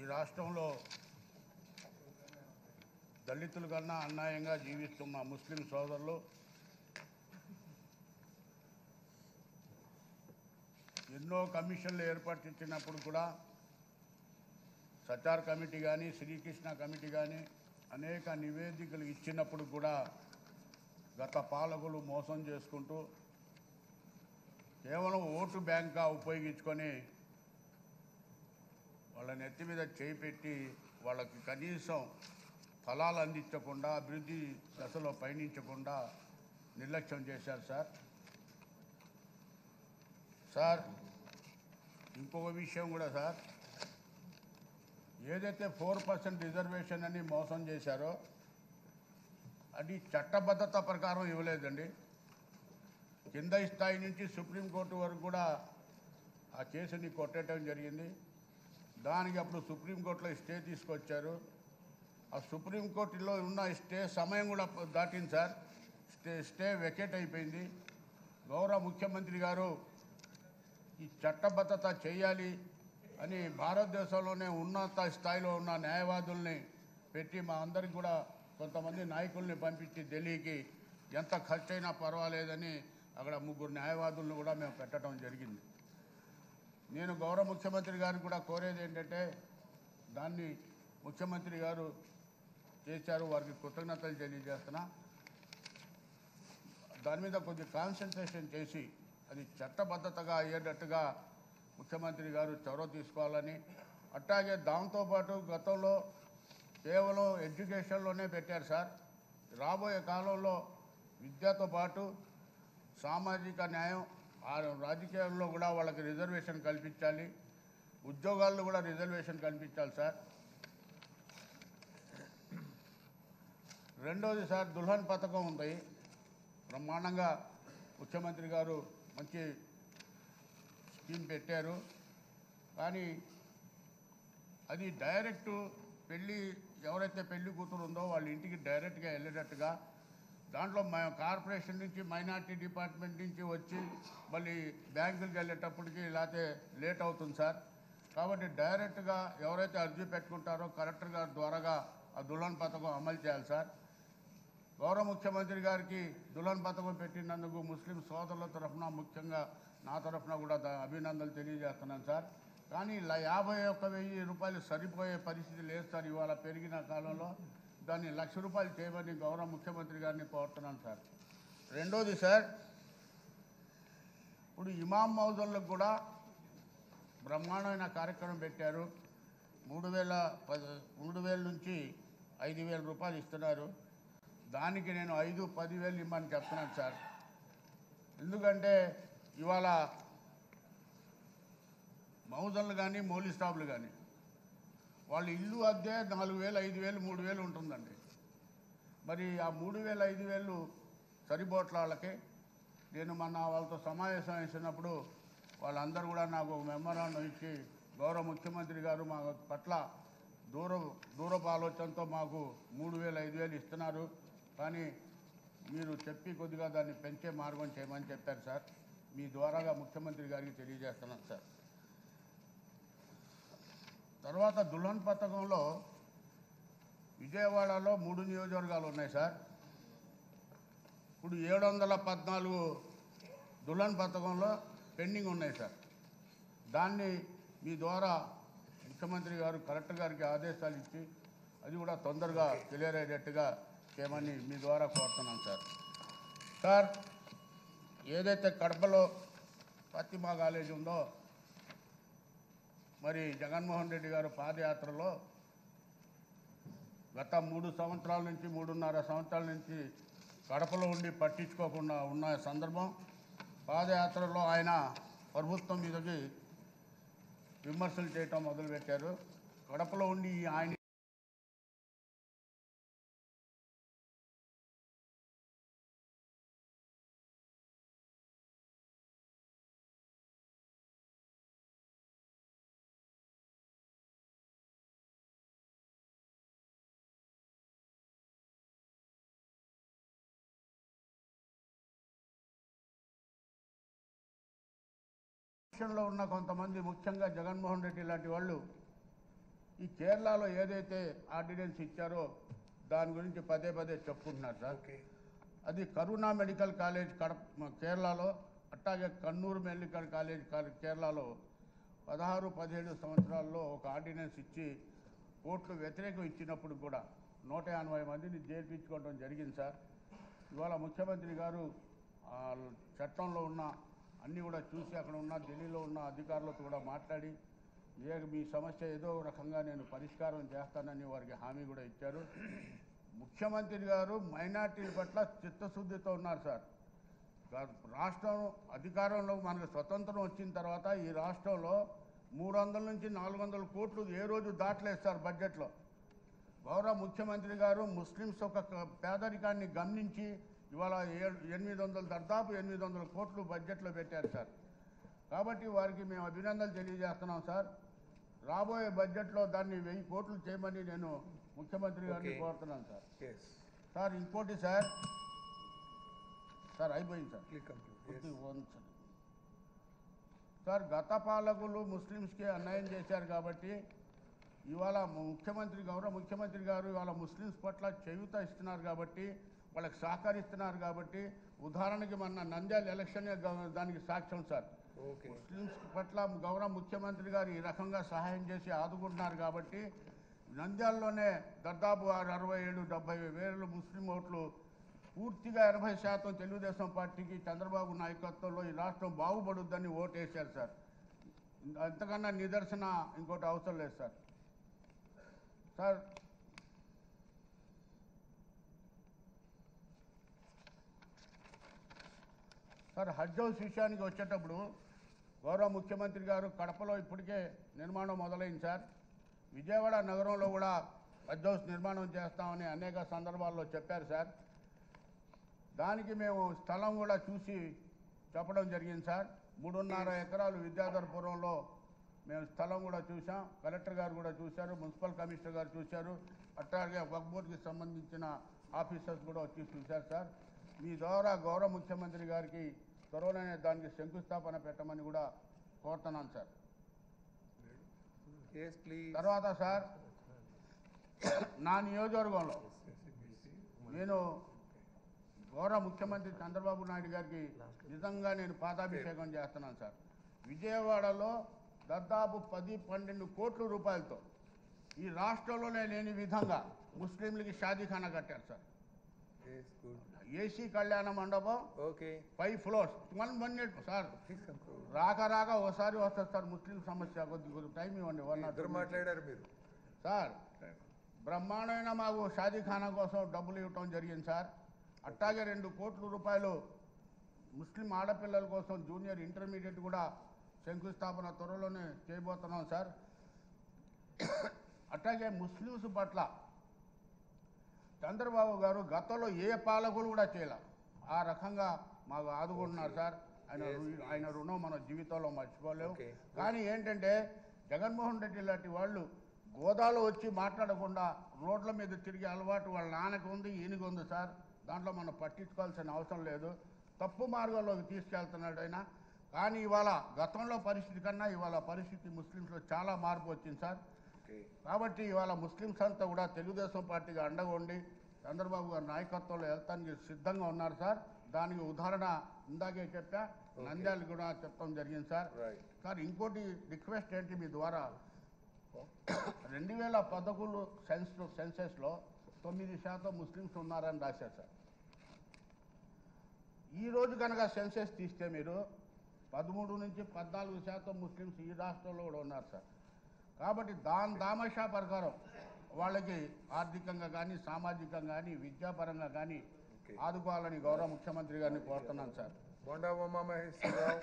రాష్ట్రంలో దళితుల కన్నా అన్యాయంగా జీవిస్తున్న ముస్లిం సోదరులు ఎన్నో కమిషన్లు ఏర్పాటు చేసినప్పుడు కూడా సచార్ కమిటీ కానీ శ్రీకృష్ణ కమిటీ కానీ అనేక నివేదికలు ఇచ్చినప్పుడు కూడా గత పాలకులు మోసం చేసుకుంటూ కేవలం ఓటు బ్యాంక్గా ఉపయోగించుకొని వాళ్ళ నెత్తి మీద చేయి పెట్టి వాళ్ళకి కనీసం ఫలాలు అందించకుండా అభివృద్ధి దశలో పయనించకుండా నిర్లక్ష్యం చేశారు సార్ సార్ ఇంకొక విషయం కూడా సార్ ఏదైతే ఫోర్ పర్సెంట్ రిజర్వేషన్ అని మోసం చేశారో అది చట్టబద్ధత ప్రకారం ఇవ్వలేదండి కింద స్థాయి నుంచి సుప్రీంకోర్టు వరకు కూడా ఆ కేసుని కొట్టడం జరిగింది దానికి అప్పుడు సుప్రీంకోర్టులో స్టే తీసుకొచ్చారు ఆ సుప్రీంకోర్టులో ఉన్న స్టే సమయం కూడా దాటింది సార్ స్టే స్టే వెకేట్ అయిపోయింది గౌరవ ముఖ్యమంత్రి గారు ఈ చట్టబద్ధత చేయాలి అని భారతదేశంలోనే ఉన్నత స్థాయిలో ఉన్న న్యాయవాదుల్ని పెట్టి మా అందరికి కూడా కొంతమంది నాయకుల్ని పంపించి ఢిల్లీకి ఎంత ఖర్చు అయినా పర్వాలేదని అక్కడ ముగ్గురు న్యాయవాదులను కూడా మేము పెట్టడం జరిగింది నేను గౌరవ ముఖ్యమంత్రి గారికి కూడా కోరేది ఏంటంటే దాన్ని ముఖ్యమంత్రి గారు చేశారు వారికి కృతజ్ఞతలు తెలియజేస్తున్నా దాని మీద కొద్దిగా కాన్సన్ట్రేషన్ చేసి అది చట్టబద్ధతగా అయ్యేటట్టుగా ముఖ్యమంత్రి గారు చొరవ తీసుకోవాలని అట్లాగే దాంతోపాటు గతంలో కేవలం ఎడ్యుకేషన్లోనే పెట్టారు సార్ రాబోయే కాలంలో విద్యతో పాటు సామాజిక న్యాయం ఆ రాజకీయాల్లో కూడా వాళ్ళకి రిజర్వేషన్ కల్పించాలి ఉద్యోగాల్లో కూడా రిజర్వేషన్ కల్పించాలి సార్ రెండోది సార్ దుల్హన్ పథకం ఉంది బ్రహ్మాండంగా ముఖ్యమంత్రి గారు మంచి స్కీమ్ పెట్టారు కానీ అది డైరెక్ట్ పెళ్ళి ఎవరైతే పెళ్లి కూతురు ఉందో వాళ్ళ ఇంటికి డైరెక్ట్గా వెళ్ళేటట్టుగా దాంట్లో మా కార్పొరేషన్ నుంచి మైనార్టీ డిపార్ట్మెంట్ నుంచి వచ్చి మళ్ళీ బ్యాంకులకు వెళ్ళేటప్పటికి లేకపోతే లేట్ అవుతుంది సార్ కాబట్టి డైరెక్ట్గా ఎవరైతే అర్జీ పెట్టుకుంటారో కలెక్టర్ గారి ద్వారాగా ఆ దుల్హన్ పథకం అమలు చేయాలి సార్ గౌరవ ముఖ్యమంత్రి గారికి దుల్హన్ పథకం పెట్టినందుకు ముస్లిం సోదరుల తరఫున ముఖ్యంగా నా తరఫున కూడా ద- అభినందనలు తెలియజేస్తున్నాను సార్ కానీ ఇలా యాభై ఒక్క వెయ్యి రూపాయలు సరిపోయే పరిస్థితి లేదు సార్ ఇవాళ పెరిగిన కాలంలో దాన్ని లక్ష రూపాయలు చేయమని గౌరవ ముఖ్యమంత్రి గారిని కోరుతున్నాను సార్ రెండోది సార్ ఇప్పుడు ఇమాం మౌజులకు కూడా బ్రహ్మాండమైన కార్యక్రమం పెట్టారు మూడు వేల పది మూడు వేల నుంచి ఐదు వేల రూపాయలు ఇస్తున్నారు దానికి నేను ఐదు పదివేలు ఇమ్మని చెప్తున్నాను సార్ ఎందుకంటే ఇవాళ మౌజన్లు కానీ మౌలి స్టాఫ్లు కానీ వాళ్ళ ఇల్లు అద్దె నాలుగు వేలు ఐదు వేలు మూడు వేలు ఉంటుందండి మరి ఆ మూడు వేలు ఐదు వేలు సరిపోట్ల వాళ్ళకి నేను మొన్న వాళ్ళతో సమావేశం వేసినప్పుడు వాళ్ళందరూ కూడా నాకు ఒక మెమరాండం ఇచ్చి గౌరవ ముఖ్యమంత్రి గారు మా పట్ల దూర దూరపు ఆలోచనతో మాకు మూడు వేలు ఐదు వేలు ఇస్తున్నారు కానీ మీరు చెప్పి కొద్దిగా దాన్ని పెంచే మార్గం చేయమని చెప్పారు సార్ మీ ద్వారాగా ముఖ్యమంత్రి గారికి తెలియజేస్తున్నాను సార్ తర్వాత దుల్హన్ పథకంలో విజయవాడలో మూడు నియోజకవర్గాలు ఉన్నాయి సార్ ఇప్పుడు ఏడు వందల పద్నాలుగు దుల్హన్ పథకంలో పెండింగ్ ఉన్నాయి సార్ దాన్ని మీ ద్వారా ముఖ్యమంత్రి గారు కలెక్టర్ గారికి ఆదేశాలు ఇచ్చి అది కూడా తొందరగా క్లియర్ అయ్యేటట్టుగా చేయమని మీ ద్వారా కోరుతున్నాను సార్ సార్ ఏదైతే కడపలో ఫాతిమా కాలేజీ ఉందో మరి జగన్మోహన్ రెడ్డి గారు పాదయాత్రలో గత మూడు సంవత్సరాల నుంచి మూడున్నర సంవత్సరాల నుంచి కడపలో ఉండి పట్టించుకోకుండా ఉన్న సందర్భం పాదయాత్రలో ఆయన ప్రభుత్వం మీదకి విమర్శలు చేయటం మొదలుపెట్టారు కడపలో ఉండి ఆయన విషయంలో ఉన్న కొంతమంది ముఖ్యంగా జగన్మోహన్ రెడ్డి లాంటి వాళ్ళు ఈ కేరళలో ఏదైతే ఆర్డినెన్స్ ఇచ్చారో దాని గురించి పదే పదే చెప్పుకుంటున్నారు సార్ ఓకే అది కరుణా మెడికల్ కాలేజ్ కడప కేరళలో అట్లాగే కన్నూరు మెడికల్ కాలేజ్ కా- కేరళలో పదహారు పదిహేడు సంవత్సరాల్లో ఒక ఆర్డినెన్స్ ఇచ్చి కోర్టులు వ్యతిరేకం ఇచ్చినప్పుడు కూడా నూట ఎనభై మందిని జైలుపించుకోవడం జరిగింది సార్ ఇవాళ ముఖ్యమంత్రి గారు ఆ చట్టంలో ఉన్న అన్నీ కూడా చూసి అక్కడ ఉన్న ఢిల్లీలో ఉన్న అధికారులతో కూడా మాట్లాడి ఏ మీ సమస్య ఏదో రకంగా నేను పరిష్కారం చేస్తానని వారికి హామీ కూడా ఇచ్చారు ముఖ్యమంత్రి గారు మైనార్టీల పట్ల చిత్తశుద్ధితో ఉన్నారు సార్ గా- రాష్ట్రం అధికారంలో మనకు స్వతంత్రం వచ్చిన తర్వాత ఈ రాష్ట్రంలో మూడు వందల నుంచి నాలుగు వందల కోట్లు ఏ రోజు దాటలేదు సార్ బడ్జెట్లో గౌరవ ముఖ్యమంత్రి గారు ముస్లిమ్స్ ఒక క- పేదరికాన్ని గమనించి ఇవాళ ఏడు ఎనిమిది వందలు దాదాపు ఎనిమిది వందల కోట్లు బడ్జెట్లో పెట్టారు సార్ కాబట్టి వారికి మేము అభినందనలు తెలియజేస్తున్నాం సార్ రాబోయే బడ్జెట్లో దాన్ని వెయ్యి కోట్లు చేయమని నేను ముఖ్యమంత్రి గారిని Okay. కోరుతున్నాను సార్ ఎస్ సార్ ఇంకోటి సార్ సార్ అయిపోయింది సార్ ప్లీజ్ కంక్లూడ్ కొద్ది వంచండి. సార్ గత పాలకులు ముస్లిమ్స్కి అన్యాయం చేశారు కాబట్టి ఇవాళ ముఖ్యమంత్రి గౌరవ ముఖ్యమంత్రి గారు ఇవాళ ముస్లిమ్స్ పట్ల చేయూత ఇస్తున్నారు కాబట్టి వాళ్ళకి సహకరిస్తున్నారు కాబట్టి ఉదాహరణకి మన నంద్యాల ఎలక్షన్ దానికి సాక్ష్యం సార్ ఓకే ముస్లిమ్స్ పట్ల గౌరవ ముఖ్యమంత్రి గారు ఈ రకంగా సహాయం చేసి ఆదుకుంటున్నారు కాబట్టి నంద్యాలలోనే దాదాపు ఆరు అరవై ఏడు డెబ్బై వేలు ముస్లిం ఓట్లు పూర్తిగా ఎనభై శాతం తెలుగుదేశం పార్టీకి చంద్రబాబు నాయకత్వంలో ఈ రాష్ట్రం బాగుపడుద్దని ఓటేశారు సార్ అంతకన్నా నిదర్శన ఇంకోటి అవసరం లేదు sir sir sir haj house విషయానికి వచ్చేటప్పుడు గౌరవ ముఖ్యమంత్రి గారు కడపలో ఇప్పటికే నిర్మాణం మొదలైంది సార్ విజయవాడ నగరంలో కూడా హజ్ హౌస్ నిర్మాణం చేస్తామని అనేక సందర్భాల్లో చెప్పారు సార్ దానికి మేము స్థలం కూడా చూసి చెప్పడం జరిగింది సార్ మూడున్నర ఎకరాలు విద్యాధరపురంలో మేము స్థలం కూడా చూసాం కలెక్టర్ గారు కూడా చూశారు మున్సిపల్ కమిషనర్ గారు చూశారు అట్లాగే వక్ బోర్డుకి సంబంధించిన ఆఫీసర్స్ కూడా వచ్చి చూశారు సార్ మీ ద్వారా గౌరవ ముఖ్యమంత్రి గారికి త్వరలోనే దానికి శంకుస్థాపన పెట్టమని కూడా కోరుతున్నాను సార్ ఎస్ ప్లీజ్ తర్వాత సార్ నా నియోజకవర్గంలో నేను గౌరవ ముఖ్యమంత్రి చంద్రబాబు నాయుడు గారికి నిజంగా నేను పాదాభిషేకం చేస్తున్నాను సార్ విజయవాడలో దాదాపు పది పన్నెండు కోట్ల రూపాయలతో ఈ రాష్ట్రంలోనే లేని విధంగా ముస్లింలకి షాదీఖానా కట్టారు సార్ ఎస్ గుడ్ ఏసీ కళ్యాణ మండపం okay five floors one minute sir please conclude రాక రాక ఒకసారి వస్తుంది సార్ ముస్లిం సమస్య కొద్ది కొద్ది టైం ఇవ్వండి వన్ నాట్ ఇద్దరు మాట్లాడారు మీరు సార్ బ్రహ్మాండమైన మాకు షాదీఖానా కోసం డబ్బులు ఇవ్వటం జరిగింది సార్ అట్లాగే రెండు కోట్ల రూపాయలు ముస్లిం ఆడపిల్లల కోసం జూనియర్ ఇంటర్మీడియట్ కూడా శంకుస్థాపన త్వరలోనే చేయబోతున్నాం సార్ అట్లాగే ముస్లిమ్స్ పట్ల చంద్రబాబు గారు గతంలో ఏ పాలకులు కూడా చేయలే ఆ రకంగా మాకు ఆదుకుంటున్నారు సార్ ఆయన రు- ఆయన రుణం మన జీవితంలో మర్చిపోలేము Okay. కానీ ఏంటంటే జగన్మోహన్ రెడ్డి లాంటి వాళ్ళు గోదాలో వచ్చి మాట్లాడకుండా రోడ్ల మీద తిరిగే అలవాటు వాళ్ళ నాన్నకు ఉంది ఈయనకు ఉంది సార్ దాంట్లో మనం పట్టించుకోవాల్సిన అవసరం లేదు తప్పు మార్గంలోకి తీసుకెళ్తున్నాడు ఆయన కానీ ఇవాళ గతంలో పరిస్థితి కన్నా ఇవాళ పరిస్థితి ముస్లింస్లో చాలా మార్పు వచ్చింది సార్ ఓకే కాబట్టి ఇవాళ ముస్లిమ్స్ అంతా కూడా తెలుగుదేశం పార్టీగా అండగా ఉండి చంద్రబాబు గారి నాయకత్వంలో వెళ్తానికి సిద్ధంగా ఉన్నారు సార్ దానికి ఉదాహరణ ఇందాకే చెప్పా నంద్యాల కూడా చెప్పడం జరిగింది సార్ రైట్ సార్ ఇంకోటి రిక్వెస్ట్ ఏంటి మీ ద్వారా రెండు వేల పదకొండు సెన్స్ సెన్సెస్లో తొమ్మిది శాతం ముస్లిమ్స్ ఉన్నారని రాశారు సార్ ఈ రోజు కనుక సెన్సెస్ తీస్తే మీరు పదమూడు నుంచి పద్నాలుగు శాతం ముస్లిమ్స్ ఈ రాష్ట్రంలో కూడా ఉన్నారు సార్ కాబట్టి దాని దామషా ప్రకారం వాళ్ళకి ఆర్థికంగా కానీ సామాజికంగా కానీ విద్యాపరంగా కానీ Okay. ఆదుకోవాలని గౌరవ ముఖ్యమంత్రి గారిని కోరుతున్నాను సార్ బొండా ఉమా మహేశ్వరరావు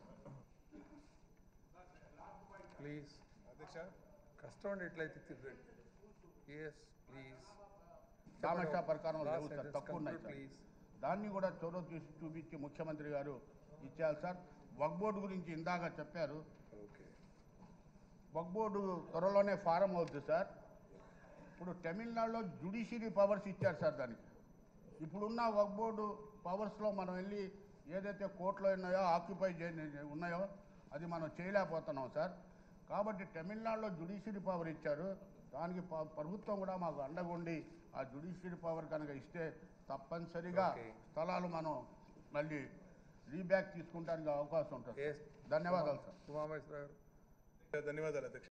ప్లీజ్ అధ్యక్ష కష్టం అండి ఇట్లయితే తిరగండి ఎస్ ప్లీజ్ దామషా ప్రకారం లేవు సార్ తక్కువ ఉన్నాయి సార్ ప్లీజ్ దాన్ని కూడా చొరవ చూసి చూపించి ముఖ్యమంత్రి గారు ఇచ్చారు సార్ వక్ బోర్డు గురించి ఇందాక చెప్పారు ఓకే వక్ బోర్డు త్వరలోనే ఫారం అవుతుంది సార్ ఇప్పుడు తమిళనాడులో జుడిషియరీ పవర్స్ ఇచ్చారు సార్ దానికి ఇప్పుడున్న వక్ బోర్డు పవర్స్లో మనం వెళ్ళి ఏదైతే కోర్టులో ఉన్నాయో ఆక్యుపై చే ఉన్నాయో అది మనం చేయలేకపోతున్నాం సార్ కాబట్టి తమిళనాడులో జుడిషియరీ పవర్ ఇచ్చారు దానికి ప- ప్రభుత్వం కూడా మాకు అండగుండి ఆ జుడిషియరీ పవర్ కనుక ఇస్తే తప్పనిసరిగా Okay. స్థలాలు మనం మళ్ళీ రీబ్యాక్ తీసుకుంటానికి అవకాశం ఉంటుంది Yes. ధన్యవాదాలు సార్ ఉమామహేశ్వర గారు ధన్యవాదాలు అధ్యక్ష